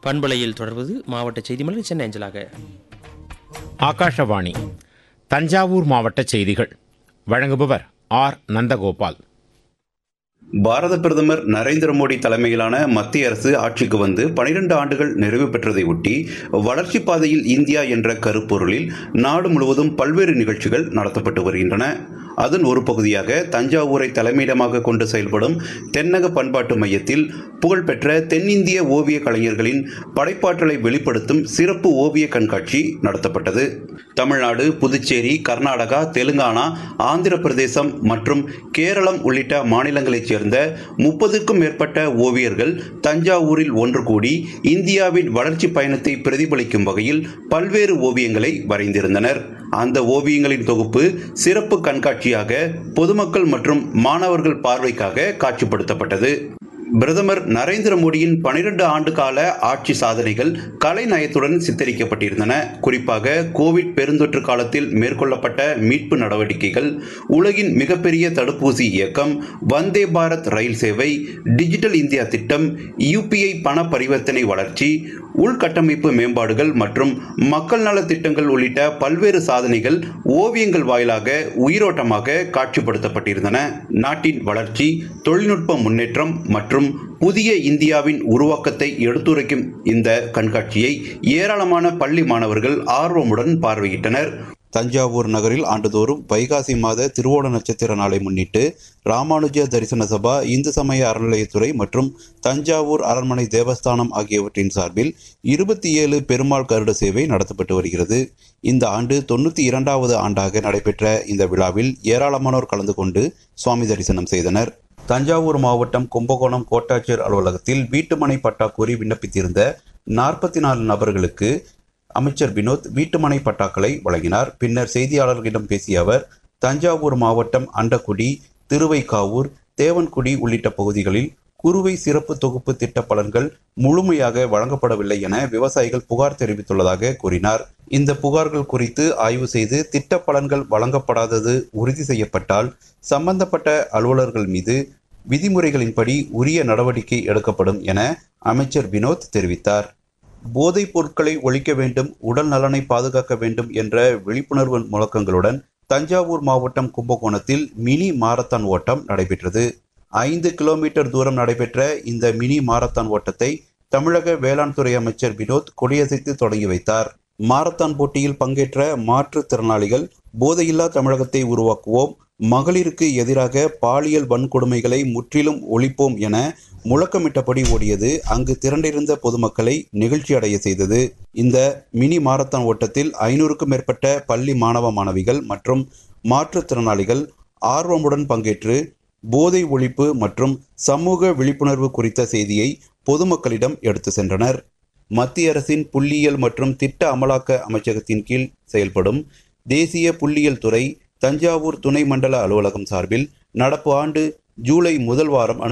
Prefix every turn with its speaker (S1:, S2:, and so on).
S1: பண்பலையில் தொடர்வது மாவட்ட செய்திமலர் சென்னை அஞ்சலாக
S2: ஆகாஷவாணி தஞ்சாவூர் மாவட்ட செய்திகள் வழங்குபவர் ஆர் நந்தகோபால்
S3: பாரத பிரதமர் நரேந்திர மோடி தலைமையிலான மத்திய அரசு ஆட்சிக்கு வந்து பனிரெண்டு ஆண்டுகள் நிறைவு பெற்றதை ஒட்டி வளர்ச்சி பாதையில் இந்தியா என்ற கருப்பொருளில் நாடு முழுவதும் பல்வேறு நிகழ்ச்சிகள் நடத்தப்பட்டு வருகின்றன அதன் ஒரு பகுதியாக தஞ்சாவூரை தலைமையிடமாக கொண்டு செயல்படும் தென்னக பண்பாட்டு மையத்தில் புகழ்பெற்ற தென்னிந்திய ஓவிய கலைஞர்களின் படைப்பாற்றலை வெளிப்படுத்தும் சிறப்பு ஓவிய கண்காட்சி நடத்தப்பட்டது தமிழ்நாடு புதுச்சேரி கர்நாடகா தெலுங்கானா ஆந்திர பிரதேசம் மற்றும் கேரளம் உள்ளிட்ட மாநிலங்களைச் சேர்ந்த முப்பதுக்கும் மேற்பட்ட ஓவியர்கள் தஞ்சாவூரில் ஒன்று கூடி இந்தியாவின் வளர்ச்சி பயணத்தை பிரதிபலிக்கும் வகையில் பல்வேறு ஓவியங்களை வரைந்திருந்தனர் அந்த ஓவியங்களின் தொகுப்பு சிறப்பு கண்காட்சியாக பொதுமக்கள் மற்றும் மாணவர்கள் பார்வைக்காக காட்சிப்படுத்தப்பட்டது பிரதமர் நரேந்திர மோடியின் பனிரெண்டு ஆண்டு கால ஆட்சி சாதனைகள் கலைநயத்துடன் சித்தரிக்கப்பட்டிருந்தன குறிப்பாக கோவிட் பெருந்தொற்று காலத்தில் மேற்கொள்ளப்பட்ட மீட்பு நடவடிக்கைகள் உலகின் மிகப்பெரிய தடுப்பூசி இயக்கம் வந்தே பாரத் ரயில் சேவை டிஜிட்டல் இந்தியா திட்டம் யூபிஐ பண பரிவர்த்தனை வளர்ச்சி உள்கட்டமைப்பு மேம்பாடுகள் மற்றும் மக்கள் நல திட்டங்கள் உள்ளிட்ட பல்வேறு சாதனைகள் ஓவியங்கள் வாயிலாக உயிரோட்டமாக காட்சிப்படுத்தப்பட்டிருந்தன நாட்டின் வளர்ச்சி தொழில்நுட்ப முன்னேற்றம் மற்றும் புதிய இந்தியாவின் உருவாக்கத்தை எடுத்துரைக்கும் இந்த கண்காட்சியை ஏராளமான பள்ளி மாணவர்கள் ஆர்வமுடன் பார்வையிட்டனர் தஞ்சாவூர் நகரில் ஆண்டுதோறும் வைகாசி மாத திருவோண நட்சத்திர நாளை முன்னிட்டு ராமானுஜ தரிசன சபா இந்து சமய அறநிலையத்துறை மற்றும் தஞ்சாவூர் அரண்மனை தேவஸ்தானம் ஆகியவற்றின் சார்பில் இருபத்தி ஏழு பெருமாள் கருட சேவை நடத்தப்பட்டு வருகிறது இந்த ஆண்டு தொண்ணூற்றி இரண்டாவது ஆண்டாக நடைபெற்ற இந்த விழாவில் ஏராளமானோர் கலந்து கொண்டு சுவாமி தரிசனம் செய்தனர் தஞ்சாவூர் மாவட்டம் கும்பகோணம் கோட்டாட்சியர் அலுவலகத்தில் வீட்டுமனை பட்டா கோரி விண்ணப்பித்திருந்த நாற்பத்தி நாலு நபர்களுக்கு அமைச்சர் வினோத் வீட்டுமனை பட்டாக்களை வழங்கினார் பின்னர் செய்தியாளர்களிடம் பேசிய அவர் தஞ்சாவூர் மாவட்டம் அண்டக்குடி திருவைக்காவூர் தேவன்குடி உள்ளிட்ட பகுதிகளில் குறுவை சிறப்பு தொகுப்பு திட்ட பலன்கள் முழுமையாக வழங்கப்படவில்லை என விவசாயிகள் புகார் தெரிவித்துள்ளதாக கூறினார் இந்த புகார்கள் குறித்து ஆய்வு செய்து திட்ட பலன்கள் வழங்கப்படாதது உறுதி செய்யப்பட்டால் சம்பந்தப்பட்ட அலுவலர்கள் மீது விதிமுறைகளின்படி உரிய நடவடிக்கை எடுக்கப்படும் என அமைச்சர் வினோத் தெரிவித்தார் போதைப் பொருட்களை ஒழிக்க வேண்டும் உடல் நலனை பாதுகாக்க வேண்டும் என்ற விழிப்புணர்வு முழக்கங்களுடன் தஞ்சாவூர் மாவட்டம் கும்பகோணத்தில் மினி மாரத்தான் ஓட்டம் நடைபெற்றது ஐந்து கிலோமீட்டர் தூரம் நடைபெற்ற இந்த மினி மாரத்தான் ஓட்டத்தை தமிழக வேளாண் துறை அமைச்சர் வினோத் கொடியசைத்து தொடங்கி வைத்தார் மாரத்தான் போட்டியில் பங்கேற்ற மாற்றுத்திறனாளிகள் போதையில்லா தமிழகத்தை உருவாக்குவோம் மகளிருக்கு எதிராக பாலியல் வன்கொடுமைகளை முற்றிலும் ஒழிப்போம் என முழக்கமிட்டபடி ஓடியது அங்கு திரண்டிருந்த பொதுமக்களை நிகழ்ச்சி அடைய செய்தது இந்த மினி மாரத்தான் ஓட்டத்தில் ஐநூறுக்கும் மேற்பட்ட பள்ளி மாணவ மாணவிகள் மற்றும் மாற்றுத்திறனாளிகள் ஆர்வமுடன் பங்கேற்று போதை ஒழிப்பு மற்றும் சமூக விழிப்புணர்வு குறித்த செய்தியை பொதுமக்களிடம் எடுத்து சென்றனர் மத்திய அரசின் புள்ளியியல் மற்றும் திட்ட அமலாக்க அமைச்சகத்தின் கீழ் செயல்படும் தேசிய புள்ளியியல் துறை தஞ்சாவூர் துணை மண்டல அலுவலகம் சார்பில் நடப்பு ஆண்டு ஜூலை முதல் வாரம் அனு